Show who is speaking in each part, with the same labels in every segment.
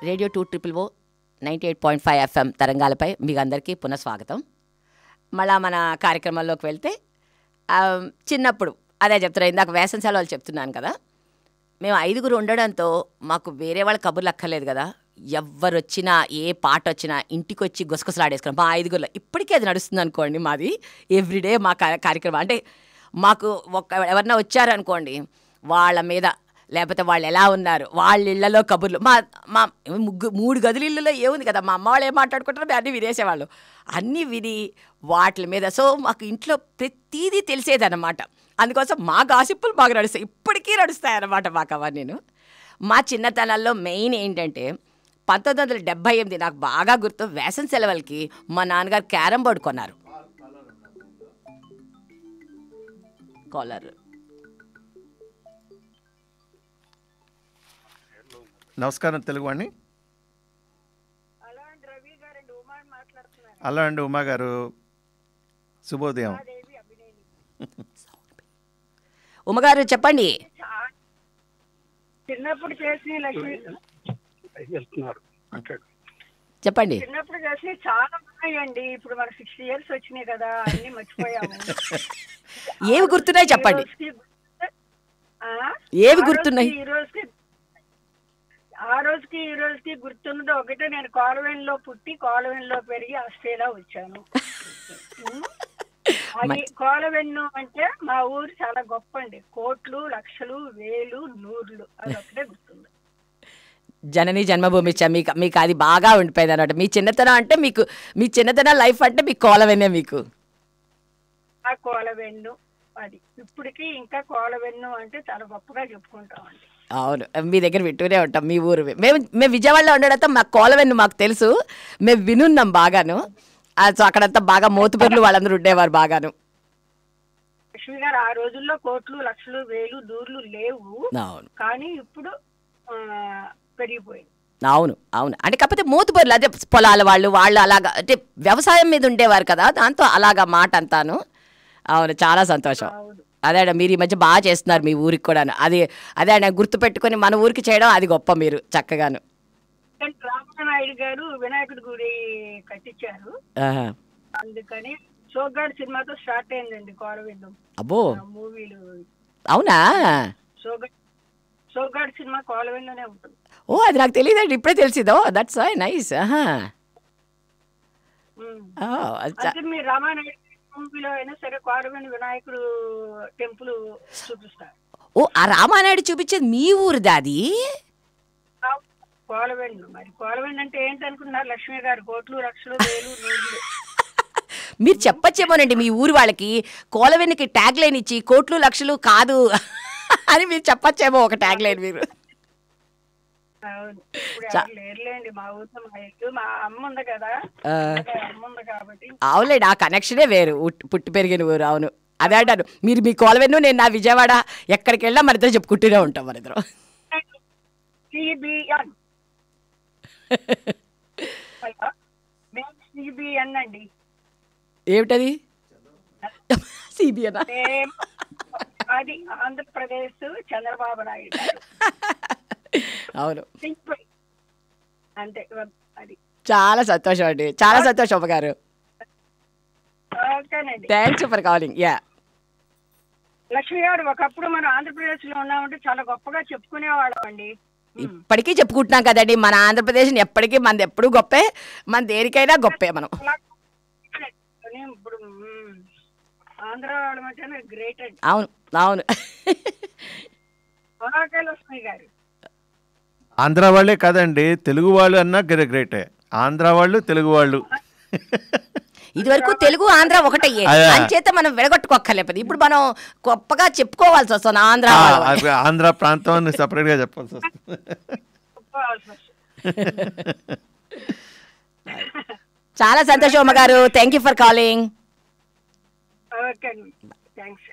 Speaker 1: Radio two triple O ninety eight point five FM తరంగాలపై మీకు అందరికీ పునఃస్వాగతం మళ్ళా మన కార్యక్రమంలోకి వెళ్తే ఆ, చిన్నప్పుడు అదే చెప్తున్నా ఇందాక వేసన సెలవులు చెప్తున్నాను కదా మేము ఐదుగురు ఉండడంతో మాకు వేరే వాళ్ళ కబుర్లు అక్కర్లేదు కదా ఎవ్వరు వచ్చినా ఏ పాట వచ్చినా ఇంటికి వచ్చి గుసగుసలాడేసుకున్నాం మా ఐదుగురులో ఇప్పటికీ అది నడుస్తుంది అనుకోండి మాది ఎవ్రీడే మా కా- కార్యక్రమం అంటే మాకు ఒక ఎవరన్నా వచ్చారనుకోండి వాళ్ళ మీద లేకపోతే వాళ్ళు ఎలా ఉన్నారు వాళ్ళ ఇళ్లలో కబుర్లు మా మా ముగ్గు మూడు గదుల ఇళ్ళలో ఏముంది కదా మా అమ్మ వాళ్ళు ఏం మాట్లాడుకుంటారో మేము అన్నీ వినేసేవాళ్ళు అన్నీ విని వాటి మీద సో మాకు ఇంట్లో ప్రతిదీ తెలిసేదన్నమాట అందుకోసం మా గాసిప్పులు బాగా నడుస్తాయి ఇప్పటికీ నడుస్తాయి అన్నమాట మాకు అవన్నీ మా చిన్నతనాల్లో మెయిన్ ఏంటంటే పంతొమ్మిది వందల డెబ్బై ఎనిమిది నాకు బాగా గుర్తు వేసన్ సెలవులకి మా నాన్నగారు క్యారమ్ బోర్డు కొన్నారు కాలర్
Speaker 2: నమస్కారం తెలుగువాణి
Speaker 3: హలో అండి రవి గారండి ఉమాని మాట్లాడుతున్నాను
Speaker 2: అలా అండి ఉమా గారు శుభోదయం
Speaker 3: దేవి అభినేని
Speaker 1: ఉమ్మగారు చెప్పండి
Speaker 3: చా- చిన్నప్పుడు చేసిన లక్ష్మి
Speaker 4: వెళ్తున్నారు మాట్లాడు
Speaker 1: చెప్పండి
Speaker 3: చిన్నప్పుడు చేసిన చాలా ఉన్నాయండి ఇప్పుడు మనకు సిక్స్టీ ఇయర్స్ వచ్చినాయి కదా అన్ని మర్చిపోయాము
Speaker 1: ఏవి గుర్తున్నాయి చెప్పండి
Speaker 3: ఈ రోజుకి గుర్తు- ఆ?
Speaker 1: ఏవి
Speaker 3: ఆ
Speaker 1: గుర్తున్నాయి?
Speaker 3: రోజుకి ఈ రోజుకి ఆ రోజుకి ఈ రోజుకి గుర్తున్నది ఒకటే నేను కాలువెన్లో పుట్టి కాలువెన్లో పెరిగి ఆస్ట్రేలియా వచ్చాను ఉం? అది కోలవెన్ను అంటే మా ఊరు చాలా గొప్ప అండి కోట్లు లక్షలు వేలు నూర్లు అది ఒకటే గుర్తుంది
Speaker 1: జనని జన్మభూమి ఇచ్చా మీకు మీకు అది బాగా ఉండిపోయింది అనమాట మీ చిన్నతనం అంటే మీకు మీ చిన్నతనం లైఫ్ అంటే మీకు కోలవెనే మీకు
Speaker 3: ఆ కోలవెన్ను అది ఇప్పటికీ ఇంకా కోలవెన్ను అంటే చాలా గొప్పగా చెప్పుకుంటామండి
Speaker 1: అవును మీ దగ్గర వింటూనే ఉంటాం మీ ఊరు మేము మేము విజయవాడలో ఉండడంతో మాకు కోలవెన్ను మాకు తెలుసు మేము వినున్నాం బాగాను ఆ, సో అక్కడంతా బాగా మోతుపర్లు వాళ్ళందరూ ఉండేవారు బాగాను
Speaker 3: లక్ష్మి గారు ఆ రోజుల్లో కోట్లు లక్షలు వేలు దూర్లు లేవు
Speaker 1: అవును
Speaker 3: కానీ ఇప్పుడు ఆ, పెరిగిపోయింది
Speaker 1: అవును అవును అంటే కాకపోతే మూతుపర్లు అదే పొలాల వాళ్ళు వాళ్ళు అలాగా అంటే వ్యవసాయం మీద ఉండేవారు కదా దాంతో అలాగా మాట అంతాను అవును చాలా సంతోషం
Speaker 3: అవును
Speaker 1: అదే అండి, మీరు ఈ మధ్య బాగా చేస్తున్నారు మీ ఊరికి కూడా అదే అదే అండి, గుర్తు పెట్టుకొని మన ఊరికి చేయడం అది గొప్ప మీరు చక్కగాను
Speaker 3: కానీ రామనాయుడు గారు వినాయకుడి గుడి కట్టించారు
Speaker 1: ఆహా.
Speaker 3: అందుకని సోగ్గాడ్ సినిమాతో స్టార్ట్ అయిందండి కోలవెన్ను
Speaker 1: అబ్బో
Speaker 3: మూవీలు
Speaker 1: అవునా
Speaker 3: సోగ్గాడ్ సోగ్గాడ్ సినిమా కోలవెన్లోనే ఉంటుంది
Speaker 1: ఓ అది నాకు తెలియదండి ఇప్పుడే తెలిసిందో దట్స్ నైస్
Speaker 3: ఉమ్.
Speaker 1: అచ్చా
Speaker 3: అంటే మీరు రామానాయుడు మూవీలో అయినా సరే కోరవెన్ వినాయకుడు టెంపుల్ చూపిస్తారు
Speaker 1: ఓ ఆ రామానాయుడు చూపించేది మీ ఊరిదా అది
Speaker 3: కోలవెన్ మరి కోలవెన్ అంటే ఏంటి అనుకున్నారు లక్ష్మి గారు కోట్లు లక్షలు వేలు నూళ్ళు
Speaker 1: మీరు చెప్పచ్చేమోనండి మీ ఊరి వాళ్ళకి కోలవెన్నికి ట్యాగ్ లైన్ ఇచ్చి కోట్లు లక్షలు కాదు అని మీరు చెప్పచ్చేమో ఒక ట్యాగ్ లైన్ మీరు
Speaker 3: అవును ఇప్పుడు
Speaker 1: చా-
Speaker 3: ఎవరు లేరులేండి మా ఊరిలో మా ఇల్లు మా అమ్మ ఉంది కదా
Speaker 1: ఆ.
Speaker 3: ఇంకా అమ్మ ఉంది కాబట్టి
Speaker 1: అవునులేండి ఆ కనెక్షనే వేరు ఉట్- పుట్టి పెరిగిన ఊరు అవును అదే అంటాను మీరు మీ కోలవెన్ను నేను నా విజయవాడ ఎక్కడికి వెళ్ళా మన ఇద్దరు చెప్పుకుంటూనే ఉంటాం మన ఇద్దరం
Speaker 3: సిబిఎన్ మేము సిబిఎన్ అండి
Speaker 1: ఏమిటది సిబిఎన్
Speaker 3: మేము అది ఆంధ్రప్రదేశ్ చంద్రబాబు నాయుడు గారు
Speaker 1: అవును
Speaker 3: సింపుల్ అంతే అది
Speaker 1: చాలా సంతోషం అండి చాలా సంతోషం అమ్మగారు
Speaker 3: ఓకేనండి
Speaker 1: థ్యాంక్స్ ఫర్ కాలింగ్ యా
Speaker 3: లక్ష్మి గారు ఒకప్పుడు మనం ఆంధ్రప్రదేశ్ లో ఉన్నామంటే చాలా గొప్పగా చెప్పుకునేవాళ్ళం అండి
Speaker 1: ఇప్పటికీ చెప్పుకుంటున్నాం కదండి మన ఆంధ్రప్రదేశ్ ఎప్పటికీ మనది ఎప్పుడు గొప్పే మన దేనికైనా గొప్పే మనం
Speaker 3: కానీ ఇప్పుడు మ్మ్, ఆంధ్ర వాళ్ళం అంటే గ్రేట్ అండి
Speaker 1: అవును అవును
Speaker 3: ఓకే లక్ష్మి గారు
Speaker 2: ఆంధ్ర వాళ్ళే కాదండి తెలుగు వాళ్ళు అన్నా గ్రే- గ్రేటే ఆంధ్ర వాళ్ళు తెలుగు వాళ్ళు
Speaker 1: ఇది వరకు తెలుగు ఆంధ్ర ఒకటయ్యే
Speaker 2: అదే.
Speaker 1: అంచేత మనం విడగొట్టుకోక్కర్లేదు ఇప్పుడు మనం గొప్పగా చెప్పుకోవాల్సి వస్తుంది ఆంధ్ర
Speaker 2: ఆ,
Speaker 1: వాళ్ళం.
Speaker 2: అది ఆంధ్ర ప్రాంతం అని separate గా చెప్పాల్సి వస్తుంది
Speaker 3: చెప్పుకోవాల్సి వస్తుంది.
Speaker 1: చాలా సంతోషం అమ్మగారు thank you for calling
Speaker 3: okay అండి థ్యాంక్స్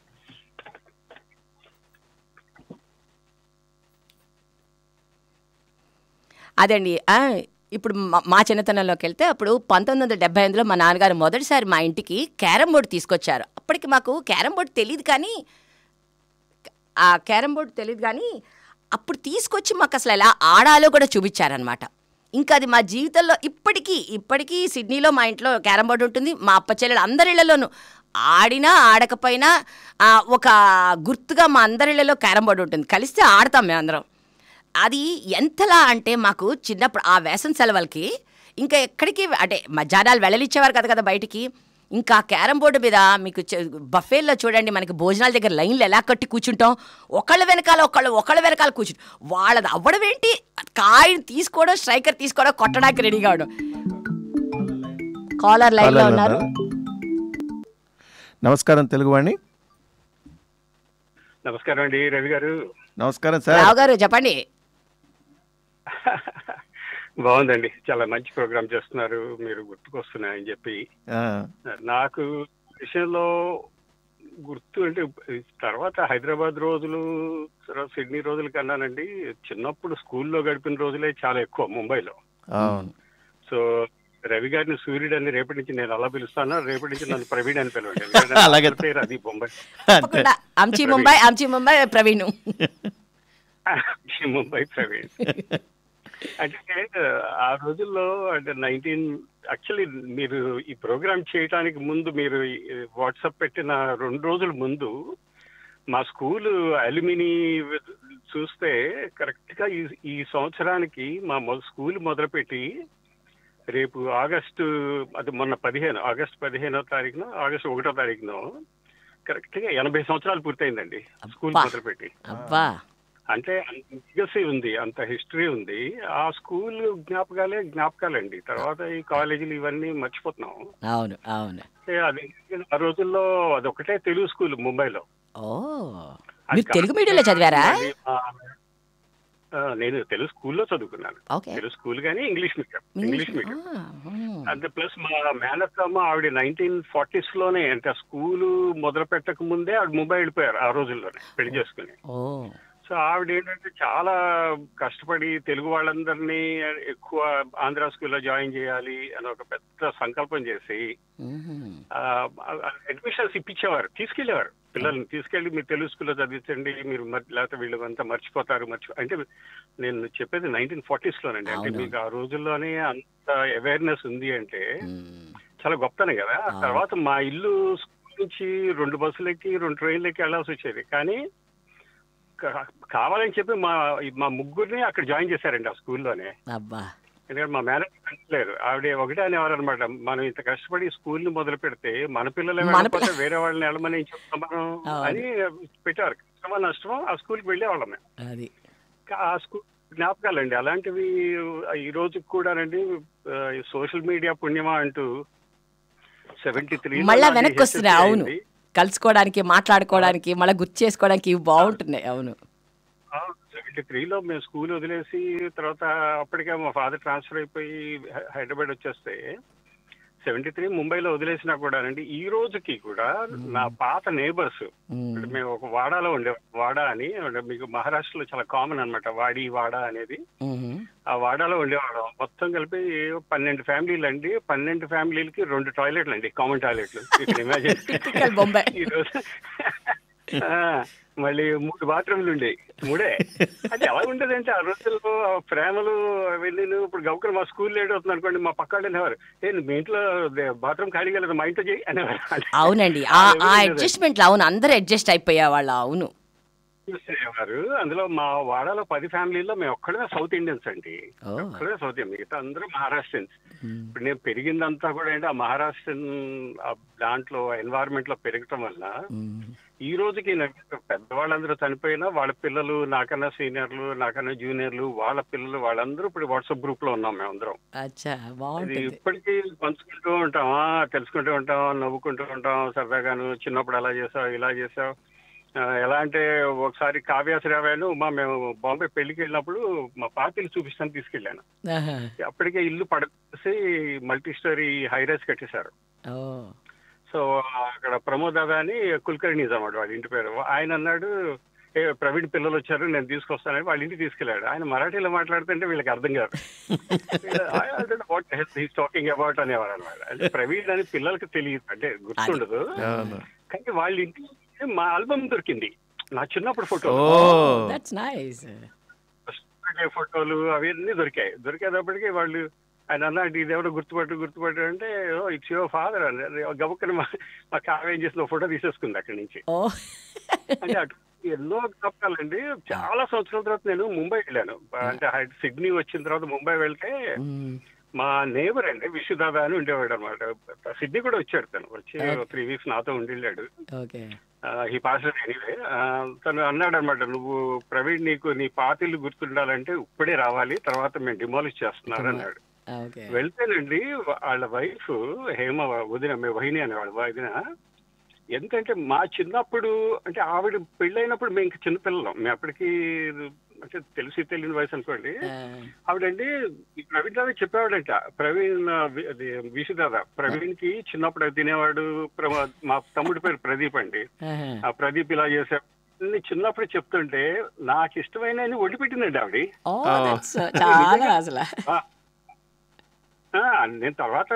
Speaker 1: అదండి ఆ, ఇప్పుడు మా- మా చిన్నతనంలోకి వెళ్తే అప్పుడు పంతొమ్మిది వందల డెబ్బై ఎనిమిదిలో మా నాన్నగారు మొదటిసారి మా ఇంటికి క్యారమ్ బోర్డు తీసుకొచ్చారు అప్పటికి మాకు క్యారమ్ బోర్డు తెలియదు కానీ ఆ క్యారమ్ బోర్డు తెలియదు కానీ అప్పుడు తీసుకొచ్చి మాకు అసలు ఎలా ఆడాలో కూడా చూపించారనమాట ఇంకా అది మా జీవితంలో ఇప్పటికీ ఇప్పటికీ సిడ్నీలో మా ఇంట్లో క్యారమ్ బోర్డు ఉంటుంది మా అప్ప చెల్లెలు అందరి ఇళ్లలోనూ ఆడినా ఆడకపోయినా ఆ, ఒక గుర్తుగా మా అందరి ఇళ్లలో క్యారమ్ బోర్డు ఉంటుంది కలిస్తే ఆడతాం మేమందరం అది ఎంతలా అంటే మాకు చిన్నప్పుడు ఆ వేసవి సెలవులకి ఇంకా ఎక్కడికి అంటే మధ్యాహ్నాలు వెళ్ళలిచ్చేవారు కదా కదా బయటికి ఇంకా క్యారం బోర్డు మీద మీకు చె- బఫేల్లో చూడండి మనకి భోజనాల దగ్గర లైన్లు ఎలా కట్టి కూర్చుంటాం ఒకళ్ళ వెనకాల ఒకళ్ళు ఒకళ్ళ వెనకాల కూర్చుంటాం వాళ్ళది అవ్వడం ఏంటి కాయని తీసుకోవడం స్ట్రైకర్ తీసుకోవడం కొట్టడానికి రెడీ కావడం కాలర్ లైన్లో
Speaker 2: కాలర్లు
Speaker 1: ఉన్నారు
Speaker 2: ఉన్నారా? నమస్కారం తెలుగువాణి
Speaker 4: నమస్కారం అండి రవి గారు
Speaker 2: నమస్కారం సార్
Speaker 1: రావు గారు చెప్పండి
Speaker 4: బాగుందండి చాలా మంచి ప్రోగ్రామ్ చేస్తున్నారు మీరు గుర్తుకొస్తున్నాయని చెప్పి
Speaker 2: ఆ,
Speaker 4: నాకు విషయంలో గుర్తు అంటే తర్వాత హైదరాబాద్ రోజులు తర్వాత సిడ్నీ రోజుల కన్నానండి చిన్నప్పుడు స్కూల్లో గడిపిన రోజులే చాలా ఎక్కువ ముంబైలో
Speaker 2: అవును
Speaker 4: సో రవి గారిని సూర్యుడు అని రేపటి నుంచి నేను అలా పిలుస్తాను రేపటి నుంచి నన్ను ప్రవీణ్ అని పిలవండి ఎందుకంటే నా
Speaker 2: అలాగే.
Speaker 4: అసలు పేరు అది బొంబాయి
Speaker 1: తప్పకుండా అంచి ముంబై అంచి ముంబై ప్రవీణ్
Speaker 4: ముంబై ప్రవీణ్ అంటే ఆ రోజుల్లో అంటే నైన్టీన్ యాక్చువల్లీ మీరు ఈ ప్రోగ్రామ్ చేయడానికి ముందు మీరు వాట్సాప్ పెట్టిన రెండు రోజుల ముందు మా స్కూల్ అల్యూమిని చూస్తే కరెక్ట్ గా ఈ ఈ సంవత్సరానికి మా మొ- స్కూల్ మొదలుపెట్టి రేపు ఆగస్టు అది మొన్న పదిహేను ఆగస్టు పదిహేనో తారీఖున ఆగస్టు ఒకటో తారీఖున కరెక్ట్ గా ఎనభై సంవత్సరాలు పూర్తయిందండి స్కూల్
Speaker 1: అబ్బా.
Speaker 4: మొదలుపెట్టి
Speaker 1: అబ్బా
Speaker 4: అంటే అంత legacy ఉంది అంత హిస్టరీ ఉంది ఆ స్కూల్ జ్ఞాపకాలే జ్ఞాపకాలండి తర్వాత ఈ కాలేజీలు ఇవన్నీ మర్చిపోతున్నాం
Speaker 1: అవును అవును
Speaker 4: అంటే అది ఆ రోజుల్లో అదొకటే తెలుగు స్కూల్ ముంబైలో
Speaker 1: ఓ
Speaker 4: అది
Speaker 1: మీరు తెలుగు మీడియంలో చదివారా
Speaker 4: అది మా- ఆ, నేను తెలుగు స్కూల్లో చదువుకున్నాను
Speaker 1: ఓకే
Speaker 4: తెలుగు స్కూల్ కానీ ఇంగ్లీష్ మీడియం ఇంగ్లీష్ మీడియం
Speaker 1: ఆ, హ్మ్.
Speaker 4: అంటే ప్లస్ మా మేనత్తమ్మ ఆవిడ నైన్టీన్ ఫార్టీస్ లోనే అంటే స్కూల్ మొదలు పెట్టక ముందే ఆవిడ ముంబై వెళ్ళిపోయారు ఆ రోజుల్లోనే పెళ్లి చేసుకుని
Speaker 1: ఓ
Speaker 4: సో ఆవిడ ఏంటంటే చాలా కష్టపడి తెలుగు వాళ్ళందరినీ ఎక్కువ ఆంధ్ర స్కూల్లో జాయిన్ చేయాలి అని ఒక పెద్ద సంకల్పం చేసి
Speaker 1: మ్మ్.
Speaker 4: అడ్మిషన్స్ ఇప్పించేవారు తీసుకెళ్లేవారు పిల్లల్ని తీసుకెళ్లి మీరు తెలుగు స్కూల్లో చదివించండి మీరు మర్- లేకపోతే వీళ్ళు అంతా మర్చిపోతారు మర్చిపో అంటే నేను చెప్పేది నైన్టీన్ ఫార్టీస్ లోనండి అంటే
Speaker 1: అవును.
Speaker 4: మీకు ఆ రోజుల్లోనే అంత అవేర్నెస్ ఉంది అంటే
Speaker 1: మ్మ్.
Speaker 4: చాలా గొప్పనే కదా ఆ
Speaker 1: అవును.
Speaker 4: తర్వాత మా ఇల్లు స్కూల్ నుంచి రెండు బస్సులకి రెండు ట్రైన్లకి వెళ్ళాల్సి వచ్చేది కానీ కా- కావాలని చెప్పి మా మా ముగ్గురిని అక్కడ జాయిన్ చేశారండి ఆ స్కూల్లోనే
Speaker 1: అబ్బా
Speaker 4: ఎందుకంటే మా మేనేజర్ లేరు ఆవిడ ఒకటే అనేవారు అనమాట మనం ఇంత కష్టపడి స్కూల్ ని మొదలు పెడితే మన పిల్లలే
Speaker 1: మన
Speaker 4: వెళ్ళకపోతే వేరే వాళ్ళని వెళ్ళమని చెప్తాం మనం
Speaker 1: అవును.
Speaker 4: అని పెట్టారు కష్టమో నష్టమో ఆ స్కూల్కి వెళ్ళేవాళ్ళం మేము
Speaker 1: అది
Speaker 4: కా- ఆ స్కూల్ జ్ఞాపకాలండి అలాంటివి ఈ రోజు కూడానండి సోషల్ మీడియా పుణ్యమా అంటూ సెవెంటీ త్రీ
Speaker 1: మళ్ళా వెనక్కి వస్తున్నాయి అవును కలుసుకోవడానికి మాట్లాడుకోవడానికి మళ్ళీ గుర్తు చేసుకోవడానికి ఇవి బాగుంటున్నాయి అవును
Speaker 4: సెవెంటీ త్రీలో మేము స్కూల్ వదిలేసి తర్వాత అప్పటికే మా ఫాదర్ ట్రాన్స్ఫర్ అయిపోయి హై- హైదరాబాద్ వచ్చేస్తే సెవెంటీ త్రీ ముంబైలో వదిలేసినా కూడా అండి ఈ రోజుకి కూడా నా పాత నేబర్స్
Speaker 1: మ్మ్.
Speaker 4: మేము ఒక వాడాలో ఉండే వాడ అని అంటే మీకు మహారాష్ట్రలో చాలా కామన్ అన్నమాట వాడి వాడ అనేది
Speaker 1: మ్మ్.
Speaker 4: ఆ వాడాలో ఉండేవాళ్ళం మొత్తం కలిపి పన్నెండు ఫ్యామిలీలు అండి పన్నెండు ఫ్యామిలీలకి రెండు టాయిలెట్లు అండి కామన్ టాయిలెట్లు ఇమాజిన్
Speaker 1: Typical బొంబాయి.
Speaker 4: ఈరోజు ఆ, మళ్ళీ మూడు బాత్రూమ్లు ఉండేవి మూడే అది ఎలా ఉండేది అంటే ఆ రోజుల్లో ఆ ప్రేమలు అవన్నీ ఇప్పుడు గౌకర్ మా స్కూల్ లేట్ అవుతుంది అనుకోండి మా పక్క వాళ్ళు అనేవారు ఏ మీ ఇంట్లో బాత్రూమ్ ఖాళీ కదా మా ఇంట్లో చేయి అనేవారు
Speaker 1: అవునండి ఆ ఆ అడ్జస్ట్మెంట్లు అవును అందరూ అడ్జస్ట్ అయిపోయే వాళ్ళు అవును
Speaker 4: వారు అందులో మా వాడలో పది ఫ్యామిలీలో మేము ఒక్కడమే సౌత్ ఇండియన్స్ అండి
Speaker 1: ఓ
Speaker 4: ఒక్కడే సౌత్ ఇండియన్ మిగతా అందరూ మహారాష్ట్రన్స్
Speaker 1: మ్మ్.
Speaker 4: ఇప్పుడు నేను పెరిగిందంతా కూడా ఏంటి ఆ మహారాష్ట్రన్ ఆ దాంట్లో ఎన్వైరన్మెంట్ లో పెరగటం వల్ల
Speaker 1: మ్మ్.
Speaker 4: ఈ రోజుకి నాకు పెద్దవాళ్ళందరూ చనిపోయినా వాళ్ళ పిల్లలు నాకన్నా సీనియర్లు నాకన్నా జూనియర్లు వాళ్ళ పిల్లలు వాళ్ళందరూ ఇప్పుడు వాట్సాప్ గ్రూప్ లో ఉన్నాం మేమందరం
Speaker 1: అచ్చా
Speaker 4: ఇది
Speaker 1: బాగుంటుంది
Speaker 4: ఇప్పటికీ పంచుకుంటూ ఉంటాం ఆ, తెలుసుకుంటూ ఉంటాం నవ్వుకుంటూ ఉంటాం సరదాగాను చిన్నప్పుడు అలా చేసావు ఇలా చేసావు ఆ, ఎలా అంటే ఒకసారి కావ్యాశ్రావాను మా మేము బాంబే పెళ్లికి వెళ్ళినప్పుడు మా పార్టీలు చూపిస్తాను తీసుకెళ్ళాను
Speaker 1: ఆహా.
Speaker 4: అప్పటికే ఇల్లు పడేసి మల్టీ స్టోరీ హైరైస్ కట్టేశారు
Speaker 1: ఓ
Speaker 4: సో అక్కడ ప్రమోద్ దాదా అని కుల్కర్ణి అన్నమాట వాడి ఇంటి పేరు ఆయన అన్నాడు ఏ ప్రవీణ్ పిల్లలు వచ్చారు నేను తీసుకొస్తానని వాళ్ళ ఇంటికి తీసుకెళ్ళాడు ఆయన మరాఠీలో మాట్లాడుతుంటే వీళ్ళకి అర్థం కాదు వాట్ హీస్ టాకింగ్ అబౌట్ అనేవారు అనమాట అంటే ప్రవీణ్ అని పిల్లలకి తెలియదు అంటే గుర్తుండదు
Speaker 2: అవును
Speaker 4: కానీ వాళ్ళ ఇంటికి మా ఆల్బమ్ దొరికింది నా చిన్నప్పుడు ఫోటో
Speaker 2: ఓ
Speaker 1: దట్స్ నైస్
Speaker 4: పెట్టే ఫోటోలు అవన్నీ దొరికాయి దొరికేటప్పటికి వాళ్ళు ఆయన అన్నాడు ఇది ఎవరో గుర్తుపట్టు గుర్తుపట్టు అంటే ఓ ఇట్స్ యువర్ ఫాదర్ అని గబుక్కని మా మా కావ్య ఏం చేసిన ఫోటో తీసేసుకుంది అక్కడి నుంచి
Speaker 1: ఓ
Speaker 4: అంటే అటు ఎన్నో జ్ఞాపకాలండి చాలా సంవత్సరాల తర్వాత నేను ముంబై వెళ్ళాను అంటే హై- సిడ్నీ వచ్చిన తర్వాత ముంబై వెళ్తే
Speaker 1: మ్మ్.
Speaker 4: మా నేబర్ అండి విశ్వదాదా అని ఉండేవాడు అనమాట సిడ్నీ కూడా వచ్చాడు తను వచ్చి త్రీ వీక్స్ నాతో ఉండిళ్ళాడు
Speaker 1: ఓకే
Speaker 4: ఈ పాస్ ఎనీవే తను అన్నాడు అనమాట నువ్వు ప్రవీణ్ నీకు నీ పాతిల్లు గుర్తుండాలంటే ఇప్పుడే రావాలి తర్వాత మేము డిమాలిష్ చేస్తున్నారు అన్నాడు
Speaker 1: ఓకే
Speaker 4: వెళ్తేనండి వాళ్ళ వైఫ్ హేమ వదిన మే వహిని అనేవాడు వదిన ఎంతంటే మా చిన్నప్పుడు అంటే ఆవిడ పెళ్ళైనప్పుడు మేము ఇంకా చిన్నపిల్లలం మేము అప్పటికి అంటే తెలిసి తెలియని వయసు అనుకోండి ఆవిడండి ఈ ప్రవీణ్ రావు చెప్పేవాడంట ప్రవీణ్ ఆ, వి- అది విషుదాద ప్రవీణ్ కి చిన్నప్పుడు అది తినేవాడు ప్ర- మా తమ్ముడి పేరు ప్రదీప్ అండి ఆ ప్రదీప్ ఇలా చేసే అన్ని చిన్నప్పుడు చెప్తుంటే నాకు ఇష్టమైన వండి పెట్టిందండి ఆవిడ
Speaker 1: ఓ that's so- చాలా అసలు
Speaker 4: ఆ, నేను తర్వాత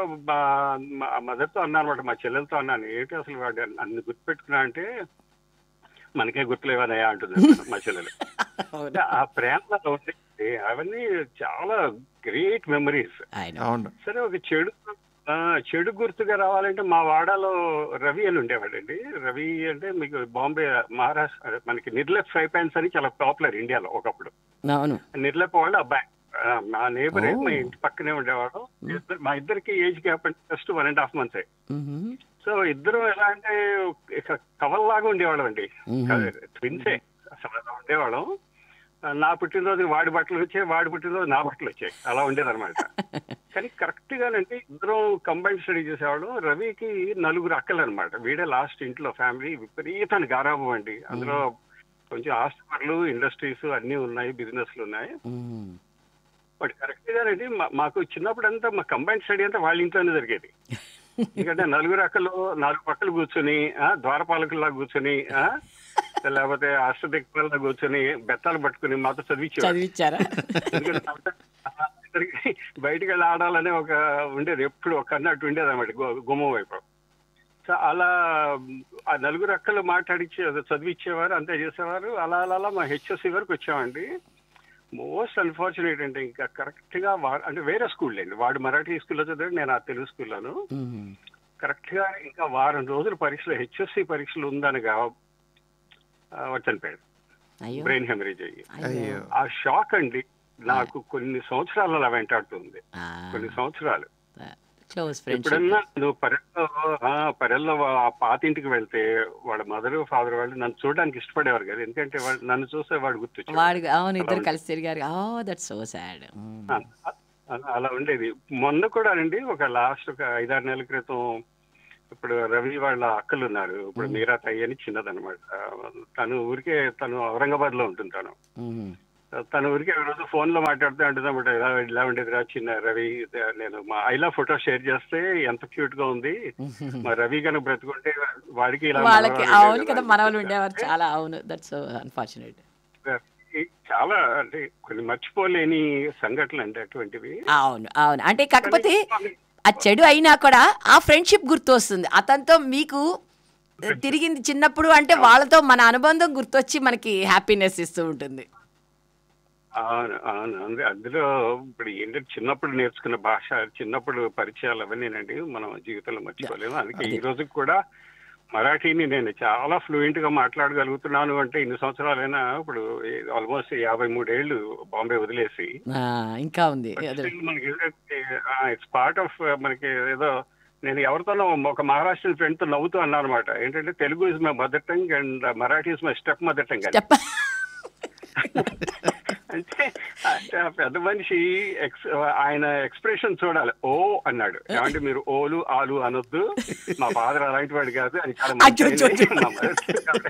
Speaker 4: మా మదర్తో అన్నాను అనమాట మా చెల్లెలతో అన్నాను ఏంటి అసలు వాడు అన్ని గుర్తుపెట్టుకున్నా అంటే మనకే గుర్తులేవనయా అంటుంది మా చెల్లెలు అంటే ఆ ప్రేమ ఉంది అవన్నీ చాలా గ్రేట్ మెమరీస్
Speaker 1: ఆయన
Speaker 2: అవును
Speaker 4: సరే ఒక చెడు ఆ, చెడు గుర్తుగా రావాలంటే మా వాడాలో రవి అని ఉండేవాడండి రవి అంటే మీకు బాంబే మహారాష్ట్ర అదే మనకి నిర్లెప్ ఫ్రై ప్యాన్స్ అని చాలా పాపులర్ ఇండియాలో ఒకప్పుడు
Speaker 1: అవును
Speaker 4: నిర్లెప్ వాళ్ళు అబ్బాయి ఆ, మా నేబర్
Speaker 1: Oh.
Speaker 4: మా ఇంటి పక్కనే ఉండేవాడు ఇద్దరు- మా ఇద్దరికి ఏజ్ గ్యాప్ అంటే just one and half months
Speaker 1: hmm.
Speaker 4: So ఇద్దరు ఎలా అంటే ఇక కవల్లాగా ఉండేవాళ్ళం అండి
Speaker 1: Mhm.
Speaker 4: ట్విన్సే అసలు అలా ఉండేవాళ్ళం ఆ, నా పుట్టినరోజు వాడి బట్టలు వచ్చాయి వాడి పుట్టినరోజు నా బట్టలు వచ్చాయి అలా ఉండేదన్నమాట కానీ కరెక్ట్ గానంటే ఇద్దరం కంబైన్ స్టడీ చేసేవాళ్ళం రవికి నలుగురు అక్కలు అనమాట వీడే లాస్ట్ ఇంట్లో ఫ్యామిలీ విపరీతాన్ని గారాబం అండి అందులో కొంచెం ఆస్తుపర్లు ఇండస్ట్రీస్ అన్నీ ఉన్నాయి బిజినెస్లు ఉన్నాయి
Speaker 1: మ్మ్.
Speaker 4: బట్ కరెక్ట్ గానండి మా- మాకు చిన్నప్పుడు అంతా మా కంబైన్ స్టడీ అంతా వాళ్ళ ఇంట్లోనే జరిగేది ఎందుకంటే నలుగురు అక్కలు నాలుగు పక్కలు కూర్చొని ఆ, ద్వారపాలకుల్లా కూర్చొని ఆ, లేకపోతే అష్టదిక్పాలలా కూర్చొని బెత్తాలు పట్టుకుని మాతో చదివించేవారు
Speaker 1: చదివించారా
Speaker 4: ఎందుకంటే ఆ, ఇద్దరికి బయటికి వెళ్ళి ఆడాలనే ఒక ఉండేది ఎప్పుడు ఒక అన్నట్టు ఉండేది అనమాట గుమ్మం వైపు సో అలా ఆ నలుగురు అక్కలు మాట్లాడిచ్చే చదివిచ్చేవారు అంతే చేసేవారు అలా అలా అలా మా హెచ్ఎస్సి వరకు వచ్చామండి మోస్ట్ అన్ఫార్చునేట్ అంటే ఇంకా కరెక్ట్ గా వా- అంటే వేరే స్కూల్ అండి వాడు మరాఠీ స్కూల్లో చదివాడు నేను ఆ తెలుగు స్కూల్లోను
Speaker 1: మ్మ్.
Speaker 4: కరెక్ట్ గా ఇంకా వారం రోజులు పరీక్షలు హెచ్ఎస్సి పరీక్షలు ఉందనగా ఆ, వాడు చనిపోయాడు
Speaker 1: అయ్యో
Speaker 4: బ్రెయిన్ హెమరేజ్ అయ్యి
Speaker 2: అయ్యో
Speaker 4: ఆ షాక్ అండి నాకు కొన్ని సంవత్సరాలు అలా వెంటాడుతుంది కొన్ని సంవత్సరాలు
Speaker 1: క్లోజ్ ఫ్రెండ్స్
Speaker 4: ఎప్పుడన్నా నువ్వు పరెల్లో ఆ, పరెల్లో ఆ పాతింటికి వెళ్తే వాళ్ళ మదర్ ఫాదర్ వాళ్ళు నన్ను చూడడానికి ఇష్టపడేవారు కదా ఎందుకంటే వాళ్ళు నన్ను చూస్తే వాడు గుర్తొచ్చాడు
Speaker 1: వాడు అవును ఇద్దరు
Speaker 4: అలా
Speaker 1: కలిసి తిరిగారు ఓ దట్ సో సాడ్
Speaker 4: ఆ, అలా- అలా ఉండేది మొన్న కూడా అండి ఒక లాస్ట్ ఒక ఐదారు నెలల క్రితం ఇప్పుడు రవి వాళ్ళ అక్కలు ఉన్నారు ఇప్పుడు మీరా తయ్య అని చిన్నదన్నమాట తను ఊరికే తను ఔరంగాబాద్ లో ఉంటుంది తను తన ఊరికి ఆ రోజు ఫోన్ లో మాట్లాడుతూ అంటుందన్నమాట ఇలా ఇలా ఉండేది రా చిన్న రవి ఇదే నేను మా ఐలా ఫోటో షేర్ చేస్తే ఎంత క్యూట్ గా ఉంది మా రవి కనుక బ్రతుకుంటే వాడికి ఇలా
Speaker 1: వాళ్ళకి
Speaker 4: మనవరాలు
Speaker 1: అవును
Speaker 4: ఉండేది
Speaker 1: కదా
Speaker 4: అని
Speaker 1: మనవాళ్ళు
Speaker 4: చెప్పారు.
Speaker 1: ఉండేవారు చాలా అవును దట్ సో అన్ఫార్చునేట్
Speaker 4: చాలా అంటే కొన్ని మర్చిపోలేని సంఘటనలు అంటే అటువంటివి
Speaker 1: అవును అవును అంటే కాకపోతే ఆ చెడు అయినా కూడా ఆ ఫ్రెండ్షిప్ గుర్తు వస్తుంది అతనితో మీకు తిరిగింది చిన్నప్పుడు అంటే వాళ్ళతో మన అనుబంధం గుర్తొచ్చి మనకి హ్యాపీనెస్ ఇస్తూ ఉంటుంది
Speaker 4: అవును అవును అందు అందులో ఇప్పుడు ఏంటంటే చిన్నప్పుడు నేర్చుకున్న భాష చిన్నప్పుడు పరిచయాలు అవన్నీనండి మనం జీవితంలో మర్చిపోలేము అందుకే ఈ రోజు కూడా మరాఠీని నేను చాలా ఫ్లూయెంట్ గా మాట్లాడగలుగుతున్నాను అంటే ఇన్ని సంవత్సరాలైనా ఇప్పుడు ఆల్మోస్ట్ యాభై మూడేళ్లు బాంబే వదిలేసి
Speaker 1: ఆ, ఇంకా ఉంది అదే.
Speaker 4: Still మనకి ఇట్స్ పార్ట్ ఆఫ్ మనకి ఏదో నేను ఎవరితోనో ఒక మహారాష్ట్రన్ ఫ్రెండ్ తో నవ్వుతూ అన్నాను అనమాట ఏంటంటే Telugu is my mother tongue and Marathi is my step mother tongue అని
Speaker 1: చెప్ప
Speaker 4: అంటే అంటే ఆ పెద్ద మనిషి ఎక్స్ ఆయన ఎక్స్ప్రెషన్ చూడాలి ఓ అన్నాడు ఏమంటే మీరు ఓలు ఆలు అనొద్దు మా ఫాదర్ అలాంటి వాడు కాదు అని చాలా మంచి
Speaker 1: అచ్చో, అచ్చో, అచ్చో.
Speaker 4: ఆయన. మా mother కాబట్టి.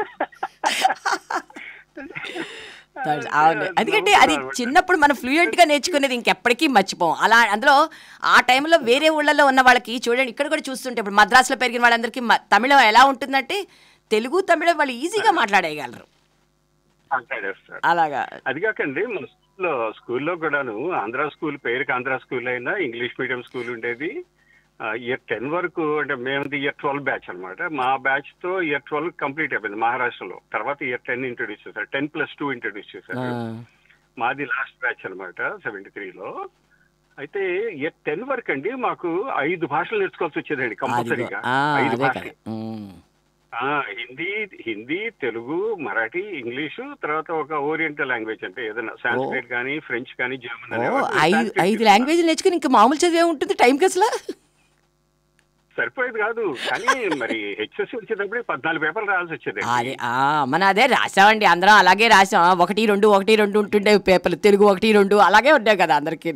Speaker 1: అవును ఎందుకంటే అది చిన్నప్పుడు మనం ఫ్లూయెంట్ గా నేర్చుకునేది ఇంకెప్పటికీ మర్చిపోం అలా అందులో ఆ టైంలో వేరే ఊళ్ళలో ఉన్న వాళ్ళకి చూడండి ఇక్కడ కూడా చూస్తుంటే ఇప్పుడు మద్రాసులో పెరిగిన వాళ్ళందరికీ మ- తమిళం ఎలా ఉంటుందంటే తెలుగు తమిళం వాళ్ళు ఈజీగా మాట్లాడేయగలరు
Speaker 4: మాట్లాడేస్తారు
Speaker 1: అలాగా
Speaker 4: అది కాకండి మన స్కూల్లో స్కూల్లో కూడాను ఆంధ్ర స్కూల్ పేరుకి ఆంధ్ర స్కూల్ అయినా ఇంగ్లీష్ మీడియం స్కూల్ ఉండేది ఇయర్ టెన్ వరకు అంటే మేమది ఇయర్ ట్వెల్వ్ బ్యాచ్ అన్నమాట మా బ్యాచ్ తో ఇయర్ ట్వెల్వ్ కంప్లీట్ అయిపోయింది మహారాష్ట్రలో తర్వాత ఇయర్ టెన్ ఇంట్రొడ్యూస్ చేశారు టెన్ ప్లస్ టూ ఇంట్రొడ్యూస్ చేశారు మాది లాస్ట్ బ్యాచ్ అనమాట సెవెంటీ త్రీలో అయితే టెన్ వరకు అండి మాకు ఐదు భాషలు నేర్చుకోవాల్సి వచ్చేదండి
Speaker 1: అదిగో.
Speaker 4: కంపల్సరీగా
Speaker 1: ఆ,
Speaker 4: ఐదు
Speaker 1: అదే
Speaker 4: భాషలు
Speaker 1: కదా ఉమ్.
Speaker 4: ఆ, హిందీ హిందీ తెలుగు మరాఠీ ఇంగ్లీషు తర్వాత ఒక ఓరియంటల్ లాంగ్వేజ్ అంటే ఏదైనా సాంస్క్రిట్ కానీ ఫ్రెంచ్ కానీ జర్మన్
Speaker 1: ఓ
Speaker 4: అనేవాళ్ళు.
Speaker 1: ఐదు
Speaker 4: సాంస్క్రిట్
Speaker 1: ఐదు లాంగ్వేజ్ నేర్చుకుని ఇంకా మామూలు చదివే ఉంటుంది టైంకి అసలు
Speaker 4: సరిపోయేది కాదు కానీ మరి హెచ్ఎస్సి వచ్చేటప్పుడు పద్నాలుగు పేపర్లు రాయాల్సి వచ్చేది
Speaker 1: అదే ఆ, మన అదే రాసామండి అందరం అలాగే రాసాం ఒకటి రెండు ఒకటి రెండు ఉంటుండే పేపర్లు తెలుగు ఒకటి రెండు అలాగే ఉంటాయి కదా అందరికీ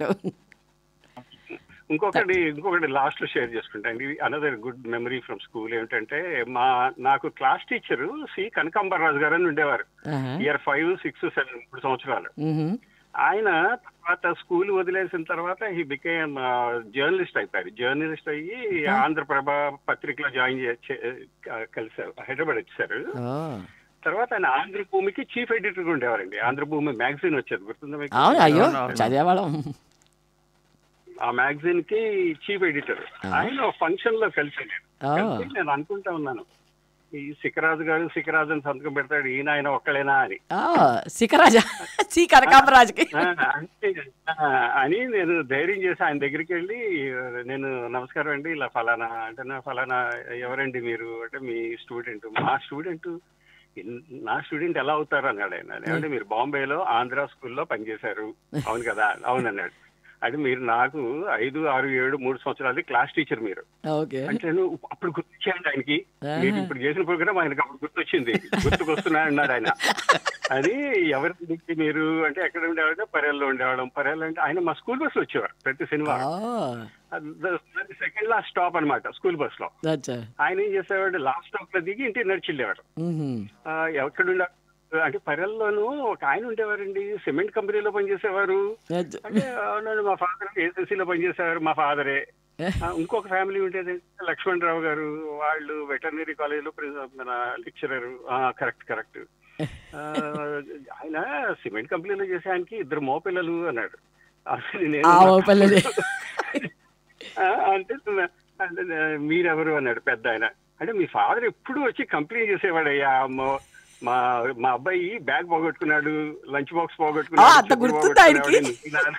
Speaker 4: ఇంకొకటి ఇంకొకటి లాస్ట్ లో షేర్ చేసుకుంటా అండి another good memory from school ఏమిటంటే మా నాకు క్లాస్ టీచర్ సి కనకాంబరరాజు గారు అని ఉండేవారు ఇయర్ ఫైవ్ సిక్స్ సెవెన్ మూడు సంవత్సరాలు ఆయన తర్వాత స్కూల్ వదిలేసిన తర్వాత ఈ బికేమ్ జర్నలిస్ట్ అయిపోయారు జర్నలిస్ట్ అయ్యి ఆంధ్రప్రభ పత్రికలో జాయిన్ కలిసారు హైదరాబాద్ వచ్చారు తర్వాత ఆయన ఆంధ్రభూమికి చీఫ్ ఎడిటర్ ఉండేవారండి ఆంధ్రభూమి మ్యాగజైన్ వచ్చేది గుర్తుందా మీకు
Speaker 1: అవును అయ్యో
Speaker 2: అవునవును.
Speaker 1: చదివేవాళ్ళం
Speaker 4: ఆ మ్యాగజైన్ కి చీఫ్ ఎడిటర్ ఆయన ఫంక్షన్ లో కలిసాను
Speaker 1: ఆ.
Speaker 4: కలిసి నేను అనుకుంటా ఉన్నాను ఈ సికరాజు గారు సికరాజు అని సంతకం పెడతాడు ఈయన ఆయన ఒక్కలేనా అని
Speaker 1: ఆ, శిఖరాజా సి కనకాంబరాజుకి
Speaker 4: ఆ, అంటే, ఆ, అని నేను ధైర్యం చేసి ఆయన దగ్గరికి వెళ్ళి నేను నమస్కారం అండి ఇలా ఫలానా అంటే నా ఫలానా ఎవరండి మీరు అంటే మీ స్టూడెంట్ మా స్టూడెంట్ నా స్టూడెంట్ ఎలా అవుతారు అన్నాడు ఆయన ఏమంటే మీరు బాంబేలో ఆంధ్ర స్కూల్లో పనిచేశారు అవును కదా అవును అన్నాడు అంటే మీరు నాకు ఐదు ఆరు ఏడు మూడు సంవత్సరాలు క్లాస్ టీచర్ మీరు
Speaker 1: ఓకే
Speaker 4: అంటే నేను అప్పుడు గుర్తొచ్చాయండి ఆయనకి
Speaker 1: ఆహా.
Speaker 4: మీరు ఇప్పుడు చేసిన ప్రోగ్రామ్ ఆయనకి అప్పుడు గుర్తొచ్చింది గుర్తుకొస్తున్నా అన్నాడు ఆయన అది ఎవరి నుంచి మీరు అంటే ఎక్కడ ఉండేవాడు పర్యాల్లో ఉండేవాళ్ళం పర్యాలు అంటే ఆయన మా స్కూల్ బస్ లో వచ్చేవారు ప్రతి శనివారం సెకండ్ లాస్ట్ స్టాప్ అన్నమాట స్కూల్ బస్ లో
Speaker 1: అచ్చా
Speaker 4: ఆయన ఏం చేసేవాడు లాస్ట్ స్టాప్ లో దిగి ఇంటికి నడిచి వెళ్ళేవాడు ఆ, ఎక్కడ ఉండే అంటే పర్యల్లోనూ ఒక ఆయన ఉండేవారండి సిమెంట్ కంపెనీలో పనిచేసేవారు అంటే అవునండి మా ఫాదర్ ఏసీసీలో పనిచేసేవారు మా ఫాదరే ఆ, ఇంకొక ఫ్యామిలీ ఉండేది లక్ష్మణ్ రావు గారు వాళ్ళు వెటర్నరీ కాలేజీలో మన లెక్చరర్ కరెక్ట్ కరెక్ట్ ఆయన సిమెంట్ కంపెనీలో చేసే ఆయనకి ఇద్దరు మోపిల్లలు అన్నాడు అసలు నేను
Speaker 1: ఆ మోపిల్లలే.
Speaker 4: ఆ, అంటే అంటే మీరెవరు అన్నాడు పెద్ద ఆయన అంటే మీ ఫాదర్ ఎప్పుడు వచ్చి కంప్లైంట్ చేసేవాడయ్యా మా మా మా అబ్బాయి బ్యాగ్ పోగొట్టుకున్నాడు లంచ్ బాక్స్
Speaker 1: ఆ,
Speaker 4: పోగొట్టుకున్నాడు
Speaker 1: అంత
Speaker 4: చెప్పులు
Speaker 1: గుర్తుందా ఆయనకి?
Speaker 4: పోగొట్టుకున్నాడు.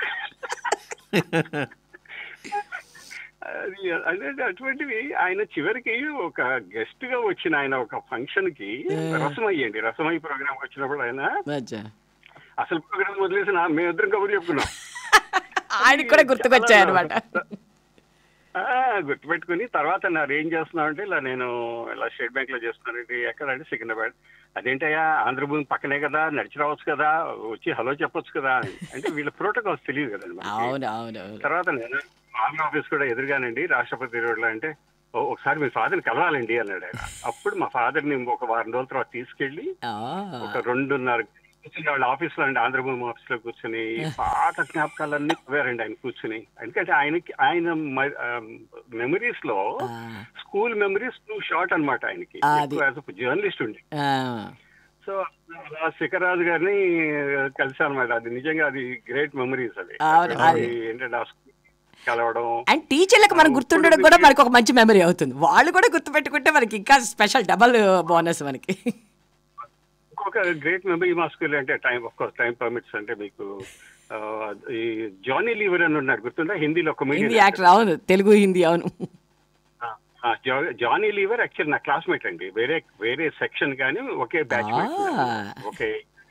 Speaker 4: అది అంటే అటువంటివి ఆయన చివరికి ఒక గెస్ట్ గా వచ్చిన ఆయన ఒక ఫంక్షన్ కి రసమయ్య అండి రసమయ్య ప్రోగ్రామ్ వచ్చినప్పుడు ఆయన
Speaker 1: అచ్చా
Speaker 4: అసలు ప్రోగ్రామ్ వదిలేసి నా మేమిద్దరం కబుర్లు చెప్పుకున్నాం
Speaker 1: ఆయనకి కూడా గుర్తుకొచ్చాయి అనమాట
Speaker 4: ఆ, గుర్తుపెట్టుకుని తర్వాత నా ఏం చేస్తున్నావు అంటే ఇలా నేను ఇలా స్టేట్ బ్యాంక్ లో చేస్తున్నాను ఇది ఎక్కడ అంటే సికింద్రాబాద్ అదేంటయ్యా ఆంధ్రభూమి పక్కనే కదా నడిచి రావచ్చు కదా వచ్చి హలో చెప్పొచ్చు కదా అని. అంటే వీళ్ళ ప్రోటోకాల్స్ తెలియదు కదండి మనకి.
Speaker 1: అవును అవును అవును
Speaker 4: తర్వాత నేను ఆర్మీ ఆఫీస్ కూడా ఎదురుగానండి రాష్ట్రపతి రోడ్లో అంటే "ఓ, ఒకసారి మీ ఫాదర్ని కలవాలండి అన్నాడు ఆయన అప్పుడు మా ఫాదర్ని ఒక వారం రోజుల తర్వాత తీసుకెళ్లి
Speaker 1: ఆ,
Speaker 4: ఒక రెండున్నర కూర్చుని వాళ్ళ ఆఫీస్ లో అండి ఆంధ్రభూమి ఆఫీస్ లో కూర్చుని పాత జ్ఞాపకాలన్నీ పోయారండి ఆయన కూర్చుని ఎందుకంటే ఆయనకి ఆయన మెమరీస్ లో
Speaker 1: ఆ,
Speaker 4: స్కూల్ మెమరీస్ టూ షార్ట్ అన్నమాట ఆయనకి
Speaker 1: అది.
Speaker 4: జర్నలిస్ట్ ఉండి
Speaker 1: ఆ,
Speaker 4: సో అలా శిఖరాజు గారిని కలిసాను అనమాట అది నిజంగా అది గ్రేట్ మెమరీస్ అది
Speaker 1: అవును,
Speaker 4: అది ఏంటంటే ఆ స్కూల్ కలవడం
Speaker 1: అండ్ టీచర్లకు మనకు గుర్తుండడం కూడా మనకు ఒక మంచి మెమరీ అవుతుంది వాళ్ళు కూడా గుర్తుపెట్టుకుంటే మనకి ఇంకా స్పెషల్ డబల్ బోనస్ మనకి
Speaker 4: ఇంకొక గ్రేట్ మెమరీ మా స్కూల్ అంటే time of course time permits అంటే మీకు ఆ, ఈ జానీ లీవర్ అని ఉన్నాడు గుర్తుందా హిందీలో ఒక
Speaker 1: హిందీ యాక్టర్ అవును తెలుగు హిందీ అవును
Speaker 4: ఆ, జా- జానీ లీవర్ యాక్చువల్ నా క్లాస్మేట్ అండి వేరే వేరే సెక్షన్ కానీ ఒకే బ్యాచ్
Speaker 1: ఆ.
Speaker 4: ఓకే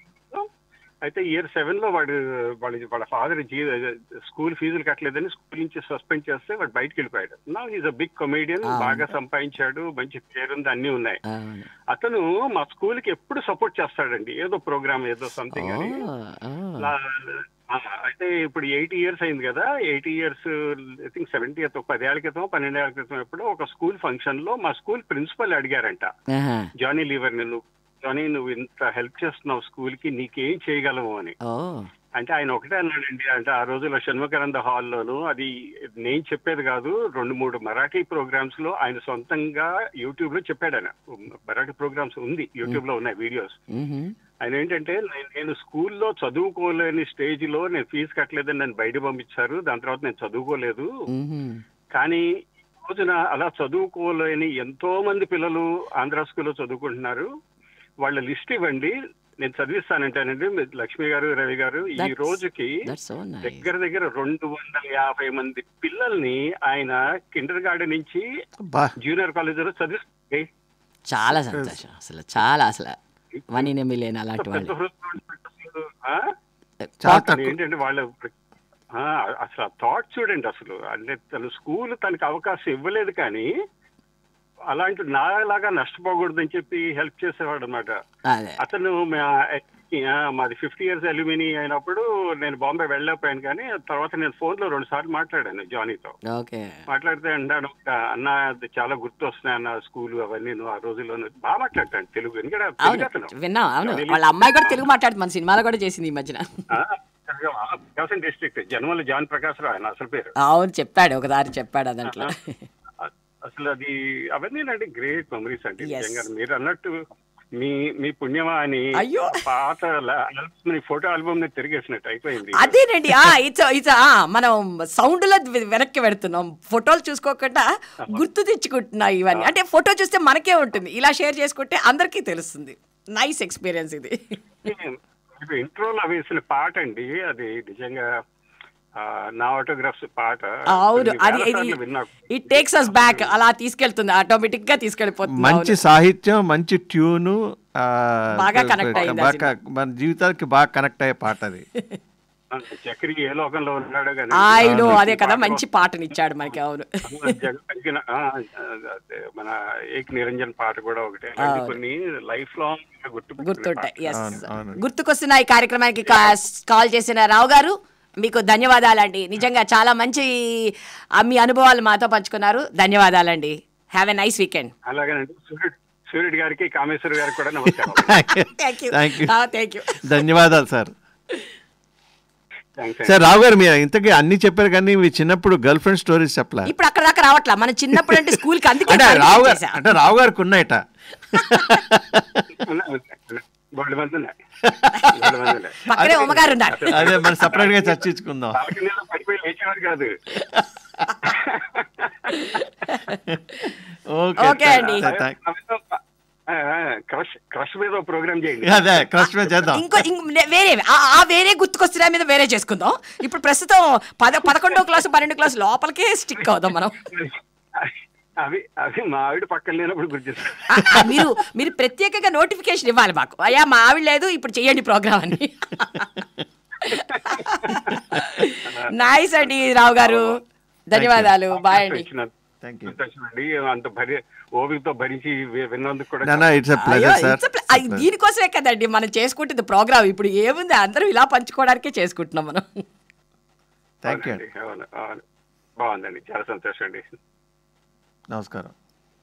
Speaker 4: అయితే ఇయర్ సెవెన్ లో వాడు వాళ్ళ వాళ్ళ ఫాదర్ స్కూల్ ఫీజులు కట్టలేదని స్కూల్ నుంచి సస్పెండ్ చేస్తే వాడు బయటకు వెళ్ళిపోయాడు నా ఈజ్ అ బిగ్ కమేడియన్
Speaker 1: అవును.
Speaker 4: బాగా సంపాదించాడు మంచి పేరుంది అన్ని ఉన్నాయి
Speaker 1: అవును
Speaker 4: అతను మా స్కూల్ కి ఎప్పుడు సపోర్ట్ చేస్తాడండి ఏదో ప్రోగ్రామ్ ఏదో సంథింగ్ అని
Speaker 1: ఆ, ఆ.
Speaker 4: నా- ఆ, అయితే ఇప్పుడు ఎయిటీ ఇయర్స్ అయింది కదా eighty years I think seventy ఒక పదేళ్ల క్రితం పన్నెండేళ్ల క్రితం ఎప్పుడు ఒక స్కూల్ ఫంక్షన్ లో మా స్కూల్ ప్రిన్సిపల్ అడిగారంట
Speaker 1: ఆహా.
Speaker 4: జానీ లీవర్ నువ్వు జానీ నువ్వు ఇంత హెల్ప్ చేస్తున్నావు స్కూల్ కి నీకేం చేయగలవు అని
Speaker 1: ఓ
Speaker 4: అంటే ఆయన ఒకటే అన్నాడండి అంటే ఆ రోజుల్లో షణ్ముఖానంద హాల్లోను అది నేను చెప్పేది కాదు రెండు మూడు మరాఠీ ప్రోగ్రామ్స్ లో ఆయన సొంతంగా యూట్యూబ్ లో చెప్పాడు ఆయన మరాఠీ ప్రోగ్రామ్స్ ఉంది యూట్యూబ్ లో ఉన్నాయి వీడియోస్
Speaker 1: మ్హూ.
Speaker 4: ఆయన ఏంటంటే నేను- నేను స్కూల్లో చదువుకోలేని స్టేజ్ లో నేను ఫీజు కట్టలేదని నన్ను బయట పంపించారు దాని తర్వాత నేను చదువుకోలేదు
Speaker 1: మ్హూ.
Speaker 4: కానీ ఈ రోజున అలా చదువుకోలేని ఎంతో మంది పిల్లలు ఆంధ్ర స్కూల్లో చదువుకుంటున్నారు వాళ్ళ లిస్ట్ ఇవ్వండి నేను చదివిస్తానంటానండి మీరు లక్ష్మి గారు రవి గారు ఈ
Speaker 1: That's-
Speaker 4: రోజుకి
Speaker 1: దట్స్ సో నైస్
Speaker 4: దగ్గర దగ్గర రెండు వందల యాభై మంది పిల్లల్ని ఆయన కిండర్ గార్డెన్ నుంచి
Speaker 2: బా
Speaker 4: జూనియర్ కాలేజ్ లో చదివిస్తుంది
Speaker 1: చాలా సంతోషం అసలు చాలా అసలు వన్ ఇన్ మిలియన్ అలాంటి
Speaker 4: పెద్ద
Speaker 1: వాళ్ళు
Speaker 4: హృదయం ఆ?
Speaker 2: చాలా
Speaker 4: అసలు
Speaker 2: తక్కువ
Speaker 4: ఏంటంటే వాళ్ళ ఆ, అసలు ఆ థాట్ చూడండి అసలు అంటే తను స్కూల్ తనకి అవకాశం ఇవ్వలేదు కానీ అలాంటి నాలాగా నష్టపోకూడదని చెప్పి హెల్ప్ చేసేవాడు అనమాట
Speaker 1: అదే
Speaker 4: అతను మా- ఆ, మాది ఫిఫ్టీ ఇయర్స్ అల్యూమిని అయినప్పుడు నేను బాంబే వెళ్ళకపోయాను కానీ తర్వాత నేను ఫోన్ లో రెండు సార్లు మాట్లాడాను జానీతో
Speaker 1: ఓకే
Speaker 4: మాట్లాడితే అన్నాడు అన్న అది చాలా గుర్తు వస్తున్నాయి అన్న స్కూల్ అవన్నీ నువ్వు ఆ రోజుల్లో బాగా మాట్లాడతాను తెలుగు ఎందుకంటే తెలుగు
Speaker 1: అవును
Speaker 4: అతను
Speaker 1: విన్నాం అవును వాళ్ళ అమ్మాయి కూడా తెలుగు మాట్లాడుతుంది మన సినిమాలో కూడా చేసింది ఈ మధ్యన
Speaker 4: ప్రకాశం డిస్ట్రిక్ట్ జనమల జాన్ ప్రకాశ్ రావు ఆయన అసలు పేరు
Speaker 1: అవును చెప్పాడు ఒకసారి చెప్పాడు అదంట్లో
Speaker 4: అ- అసలు అది అవన్నీ అంటే గ్రేట్ మెమరీస్ అండి
Speaker 1: Yes.
Speaker 4: నిజంగా మీరు అన్నట్టు మీ మీ పుణ్యమా అని
Speaker 1: అయ్యో.
Speaker 4: పాత ఫోటో ఆల్బమ్ ని తిరిగేసినట్టు అయిపోయింది
Speaker 1: అదేనండి ఆ ఇట్స్ ఇట్స్ ఆ మనం సౌండ్ లో వె- వెనక్కి పెడుతున్నాం ఫోటోలు చూసుకోకుండా గుర్తు తెచ్చుకుంటున్నాయి ఇవన్నీ అంటే ఫోటో చూస్తే మనకే ఉంటుంది ఇలా షేర్ చేసుకుంటే అందరికీ తెలుస్తుంది నైస్ ఎక్స్పీరియన్స్ ఇది
Speaker 4: మీకు ఇంట్రోలో వేసిన పాట అండి అది నిజంగా ఆ, నా ఆటోగ్రాఫ్స్ పాట
Speaker 1: అవును
Speaker 4: కొన్ని
Speaker 1: అది
Speaker 4: వేల
Speaker 1: ఇది
Speaker 4: సార్లు విన్నా.
Speaker 1: ఇట్ టేక్స్ అస్ బ్యాక్ అలా తీసుకెళ్తుంది ఆటోమేటిక్ గా తీసుకెళ్ళిపోతుంది
Speaker 2: మంచి
Speaker 1: అవును.
Speaker 2: సాహిత్యం మంచి ట్యూను ఆ,
Speaker 1: బాగా connect అయింది ఆ
Speaker 2: బాగా మన జీవితానికి బాగా కనెక్ట్ అయ్యే పాట అది
Speaker 4: చక్రి ఏ లోకంలో ఉన్నాడో కానీ
Speaker 1: ఆయన
Speaker 4: ఆ,
Speaker 1: అదే కదా
Speaker 4: పాట
Speaker 1: మంచి పాటనిచ్చాడు మనకి అవును
Speaker 4: జగ- తగ్గిన, ఆ, అదే, మన ఏక్ నిరంజన్ పాట కూడా ఒకటే అలాంటి
Speaker 1: అవును.
Speaker 4: కొన్ని లైఫ్ లాంగ్ గుర్తు
Speaker 1: గుర్తుంటాయి ఎస్
Speaker 2: అవును, అవును.
Speaker 1: గుర్తుకొస్తున్న ఈ కార్యక్రమానికి కా- కాల్ చేసిన రావు గారు మీకు ధన్యవాదాలండి నిజంగా చాలా మంచి ఆ, మీ అనుభవాలు మాతో పంచుకున్నారు ధన్యవాదాలండి హ్యావ్ ఎ నైస్ వీకెండ్
Speaker 4: అలాగేనండి సూర్యుడు సూర్యుడు గారికి కామేశ్వర గారికి కూడా నమస్కారం
Speaker 1: thank you
Speaker 2: thank you
Speaker 1: thank you
Speaker 2: ధన్యవాదాలు sir
Speaker 4: thanks
Speaker 2: sir Rao garu మీరు ఇంతకీ అన్ని చెప్పారు కానీ మీ చిన్నప్పుడు గర్ల్ ఫ్రెండ్ స్టోరీస్ చెప్పలే
Speaker 1: ఇప్పుడు అక్కడ దాకా రావట్లా మన చిన్నప్పుడు అంటే స్కూల్ కి అందుకే
Speaker 2: అంటే
Speaker 1: పరిచయం
Speaker 2: రావు గారు
Speaker 1: చేశా.
Speaker 2: అంటే రావు గారికి ఉన్నాయట
Speaker 4: బోల్డ్ మంది ఉన్నాయి బోల్డ్ మంది ఉన్నాయి
Speaker 1: పక్కనే ఉమ్మగారు ఉన్నారు
Speaker 2: అదే మనం సపరేట్ గా చర్చించుకుందాం
Speaker 4: బాల్కనీలో పడిపోయి లేచేవారు కాదు
Speaker 2: ఓకే
Speaker 1: ఓకే అండి.
Speaker 4: క్రష్ క్రష్ మీద ప్రోగ్రామ్ చేయండి
Speaker 2: అదే క్రష్ మీద చేద్దాం
Speaker 1: ఇంకో ఇంకో నే- వేరే ఆ- ఆ వేరే గుర్తుకొస్తున్న మీద వేరే చేసుకుందాం ఇప్పుడు ప్రస్తుతం పద పదకొండో క్లాసు పన్నెండు క్లాసు లోపలికే స్టిక్ అవుదాం మనం
Speaker 4: అవి అవి మా ఆవిడ పక్కన లేనప్పుడు గుర్తు
Speaker 1: ఆ, ఆ, మీరు మీరు ప్రత్యేకంగా నోటిఫికేషన్ ఇవ్వాలి మాకు అయ్యా మా ఆవిడ లేదు ఇప్పుడు చెయ్యండి ప్రోగ్రామ్ అని నైస్ అండి రావు గారు ధన్యవాదాలు బాయ్ అండి
Speaker 2: థ్యాంక్ యూ
Speaker 4: అండి అంత భరి ఓపికతో భరించి వి- విన్నందుకు కూడా
Speaker 2: నానా ఇట్స్ అ
Speaker 1: అయ్యో,
Speaker 2: pleasure sir
Speaker 1: it's a pl- అయ్, దీనికోసమే కదండి మనం చేసుకుంటుంది ప్రోగ్రామ్ ఇప్పుడు ఏముంది అందరూ ఇలా పంచుకోవడానికే చేసుకుంటున్నాం మనం
Speaker 2: థ్యాంక్ యూ
Speaker 4: అవునండి, అవును అవును బాగుందండి చాలా సంతోషం అండి
Speaker 2: నమస్కారం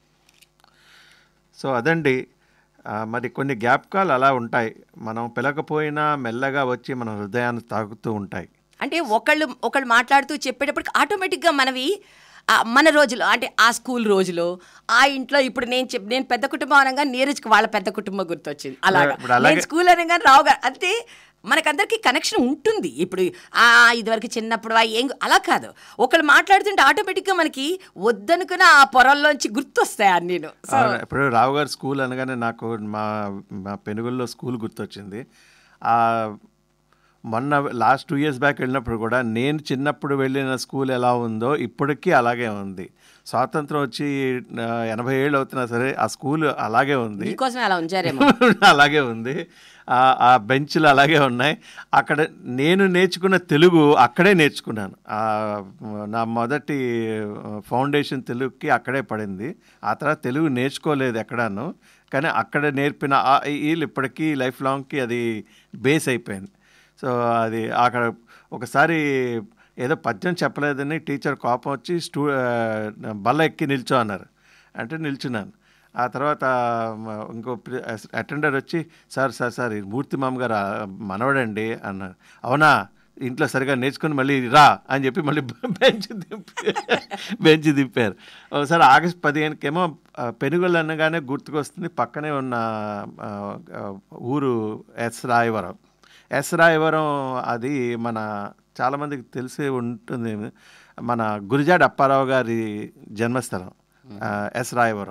Speaker 2: సో అదండి ఆ, మరి కొన్ని జ్ఞాపకాలు అలా ఉంటాయి మనం పిలకపోయినా మెల్లగా వచ్చి మన హృదయాన్ని తాకుతూ ఉంటాయి
Speaker 1: అంటే ఒకళ్ళు ఒకళ్ళు మాట్లాడుతూ చెప్పేటప్పటికి ఆటోమేటిక్గా మనవి ఆ, మన రోజులు అంటే ఆ స్కూల్ రోజులు ఆ ఇంట్లో ఇప్పుడు నేను చెప్ నేను పెద్ద కుటుంబం అనగా నీరజ్కి వాళ్ళ పెద్ద కుటుంబం గుర్తొచ్చింది అలాగా
Speaker 2: ఇప్పుడు అలాగే-
Speaker 1: నేను స్కూల్ అనగానే రావు గారు అంటే మనకందరికీ కనెక్షన్ ఉంటుంది ఇప్పుడు ఆ ఇదివరకు చిన్నప్పుడు ఆ ఏం అలా కాదు ఒకళ్ళు మాట్లాడుతుంటే ఆటోమేటిక్గా మనకి వద్దనుకున్న ఆ పొరల్లోంచి గుర్తొస్తాయి అన్నీను సో
Speaker 2: అవును, ఇప్పుడు రావు గారు స్కూల్ అనగానే నాకు మా మా పెనుగుల్లో స్కూల్ గుర్తొచ్చింది ఆ మొన్న లాస్ట్ టూ ఇయర్స్ బ్యాక్ వెళ్ళినప్పుడు కూడా నేను చిన్నప్పుడు వెళ్ళిన స్కూల్ ఎలా ఉందో ఇప్పటికీ అలాగే ఉంది స్వాతంత్రం వచ్చి ఆ, ఎనభై ఏళ్ళు అవుతున్నా సరే ఆ స్కూల్ అలాగే ఉంది
Speaker 1: మీకోసమే అలా ఉంచారేమో
Speaker 2: అలాగే ఉంది ఆ- ఆ బెంచ్లు అలాగే ఉన్నాయి అక్కడ నేను నేర్చుకున్న తెలుగు అక్కడే నేర్చుకున్నాను ఆ, నా మొదటి ఫౌండేషన్ తెలుగుకి అక్కడే పడింది ఆ తర్వాత తెలుగు నేర్చుకోలేదు ఎక్కడాను కానీ అక్కడ నేర్పిన ఆ ఈ ఈలు ఇప్పటికీ లైఫ్ లాంగ్కి అది బేస్ అయిపోయింది సో అది అక్కడ ఒకసారి ఏదో పద్యం చెప్పలేదని టీచర్ కోపం వచ్చి స్టూ ఆ, బల్ల ఎక్కి నిల్చో అన్నారు అంటే నిల్చున్నాను ఆ తర్వాత మ- ఇంకో అటెండర్ వచ్చి సార్ సార్ సార్ ఈ మూర్తి మామ గారు ఆ మనవడండి అన్నారు అవునా ఇంట్లో సరిగా నేర్చుకుని మళ్ళీ రా అని చెప్పి మళ్ళీ బెంచ్ దింపి బెంచ్ దింపారు ఒకసారి ఆగస్ట్ పదిహేనుకేమో ఆ, పెనుగొల్లు అనగానే గుర్తుకొస్తుంది పక్కనే ఉన్న ఆ, ఆ, ఊరు ఎస్ రాయవరం ఎస్ రాయవరం అది మన చాలామందికి తెలిసి ఉంటుంది మన గురిజాడ అప్పారావు గారి జన్మస్థలం ఆ, ఎస్ రాయవరం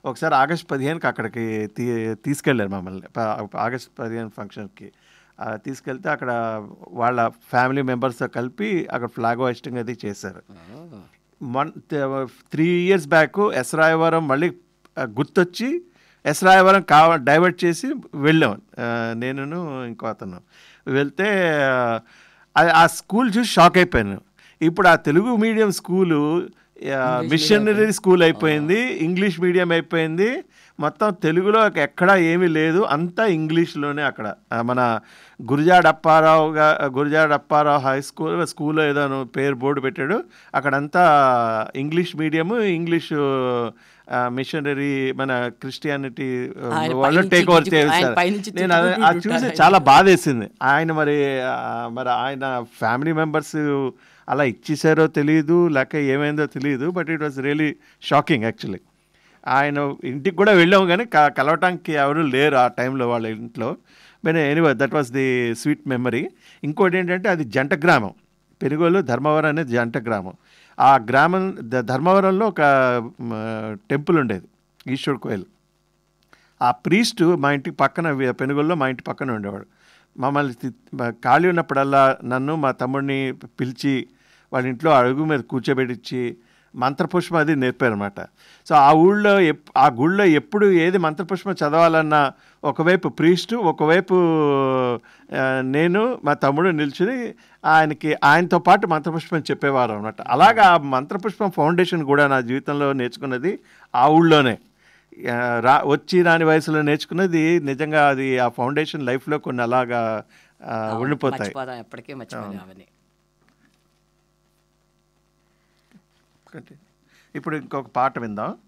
Speaker 2: ఒకసారి ఆగస్ట్ పదిహేనుకి అక్కడికి తీ తీసుకెళ్ళారు మమ్మల్ని ప- ఆగస్ట్ పదిహేను ఫంక్షన్కి ఆ, తీసుకెళ్తే అక్కడ వాళ్ళ ఫ్యామిలీ మెంబర్స్తో కలిపి అక్కడ ఫ్లాగ్ హోస్టింగ్ అది చేశారు one three years back Esrayavaram మళ్ళీ ఆ, గుర్తొచ్చి ఎస్రాయవరం కావ డైవర్ట్ చేసి వెళ్ళాం ఆ, నేనును ఇంకో అతను వెళ్తే ఆ, ఆ స్కూల్ చూసి షాక్ అయిపోయాను ఇప్పుడు ఆ Telugu medium school missionary school అయిపోయింది ఇంగ్లీష్ మీడియం అయిపోయింది మొత్తం తెలుగులో ఎక్కడా ఏమీ లేదు అంతా ఇంగ్లీష్లోనే అక్కడ ఆ, మన గురిజాడ అప్పారావు గా గురిజాడ అప్పారావు హై స్కూల్ స్కూల్లో ఏదో పేరు బోర్డు పెట్టాడు అక్కడంతా ఇంగ్లీష్ మీడియము ఇంగ్లీషు మిషనరీ మన క్రిస్టియానిటీ
Speaker 1: ఆయన
Speaker 2: వాళ్ళు
Speaker 1: పైనుంచి
Speaker 2: టేక్ ఓవర్
Speaker 1: గిజ్జు- ఆయన
Speaker 2: చేస్తారు
Speaker 1: పైనుంచి
Speaker 2: నేను అది
Speaker 1: తిట్టుకుంటూ
Speaker 2: అది చూసి
Speaker 1: ఉంటారు
Speaker 2: చాలా బాధేసింది ఆయన మరి ఆ, మరి ఆయన ఫ్యామిలీ మెంబర్స్ అలా ఇచ్చేసారో తెలియదు లేక ఏమైందో తెలియదు but it was really shocking actually ఆయన ఇంటికి కూడా వెళ్ళాము కానీ క- కలవటానికి ఎవరు లేరు ఆ టైంలో వాళ్ళ ఇంట్లో but anyway that was the sweet memory ఇంకోటి ఏంటంటే అది జంట గ్రామం పెనుగోలు ధర్మవరం అనేది జంట గ్రామం ఆ గ్రామం ద- ధర్మవరంలో ఒక టెంపుల్ ఉండేది ఈశ్వర్ కోయిల్ ఆ ప్రీస్ట్ మా ఇంటికి పక్కన వి- పెనుగొల్లో మా ఇంటి పక్కన ఉండేవాడు మమ్మల్ని తి- మ- ఖాళీ ఉన్నప్పుడల్లా నన్ను మా తమ్ముడిని పిలిచి వాళ్ళ ఇంట్లో అడుగు మీద కూర్చోబెట్టించి మంత్రపుష్పం అది నేర్పారనమాట సో ఆ ఊళ్ళో ఎప్ ఆ గుళ్ళో ఎప్పుడు ఏది మంత్రపుష్పం చదవాలన్నా ఒకవైపు ప్రీస్టు ఒకవైపు ఆ, నేను మా తమ్ముడు నిల్చుని ఆయనకి ఆయనతో పాటు మంత్రపుష్పం చెప్పేవారు అనమాట అలాగా ఆ మంత్రపుష్పం ఫౌండేషన్ కూడా నా జీవితంలో నేర్చుకున్నది ఆ ఊళ్ళోనే ఆ, రా వచ్చి రాని వయసులో నేర్చుకున్నది నిజంగా అది ఆ ఫౌండేషన్ లైఫ్లో కొన్ని అలాగా ఆ, ఉండిపోతాయి
Speaker 1: మర్చిపోతాం ఎప్పటికీ మర్చిపోతాం అవన్నీ
Speaker 2: ఇప్పుడు ఇంకొక పాట విందాం